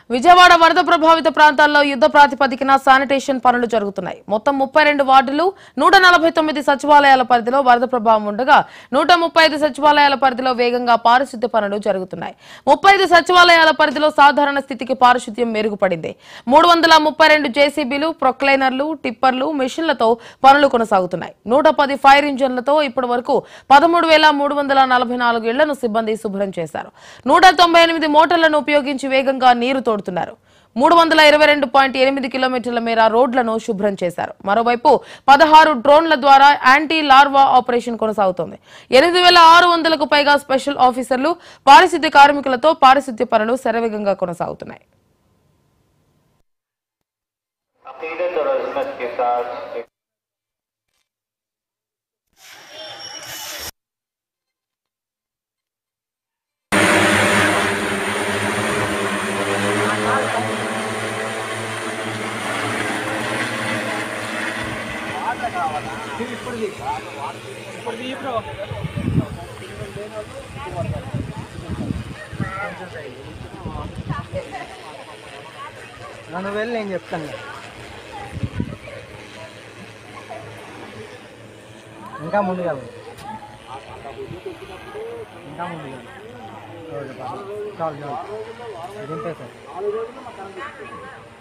విజయవాడ వరద ప్రభావిత ప్రాంతాల్లో యుద్ధ ప్రాతిపదికన శానిటేషన్ పనులు జరుగుతున్నాయి మొత్తం ముప్పై రెండు వార్డులు నూట నలభై తొమ్మిది సచివాలయాల పరిధిలో వరద ప్రభావం ఉండగా నూట ముప్పై ఐదు సచివాలయాల పరిధిలో వేగంగా పారిశుద్ధ్య పనులు జరుగుతున్నాయి ముప్పై ఐదు సచివాలయాల పరిధిలో సాధారణ స్థితికి పారిశుద్ధ్యం మెరుగుపడింది మూడు వందల ముప్పై రెండు జేసీబీలు ప్రొక్లైనర్లు టిప్పర్లు మిషన్లతో పనులు కొనసాగుతున్నాయి నూట పది ఫైర్ ఇంజన్లతో ఇప్పటి వరకు పదమూడు వేల మూడు వందల నలభై నాలుగు ఇళ్లను సిబ్బంది శుభ్రం చేశారు నూట తొంభై ఎనిమిది మోటార్లను ఉపయోగించి వేగంగా నీరు తోడుతున్నారు మూడు వందల ఇరవై రెండు పాయింట్ ఎనిమిది కిలోమీటర్ల మేర రోడ్లను శుభ్రం చేశారు మరోవైపు పదహారు డ్రోన్ల ద్వారా యాంటీ లార్వా ఆపరేషన్ కొనసాగుతోంది ఎనిమిది వేల ఆరు వందలకు పైగా స్పెషల్ ఆఫీసర్లు పారిశుద్ధ్య కార్మికులతో పారిశుద్ధ్య పనులు శరవేగంగా కొనసాగుతున్నాయి अकीदत और अजमत के साथ एक నన్ను వెళ్ళి నేను చెప్తాను కదా. ఇంకా ముందుగా వెళ్ళు. ఇంకా ముందుగా వెళ్ళు. చాలు చాలు దింపేశారు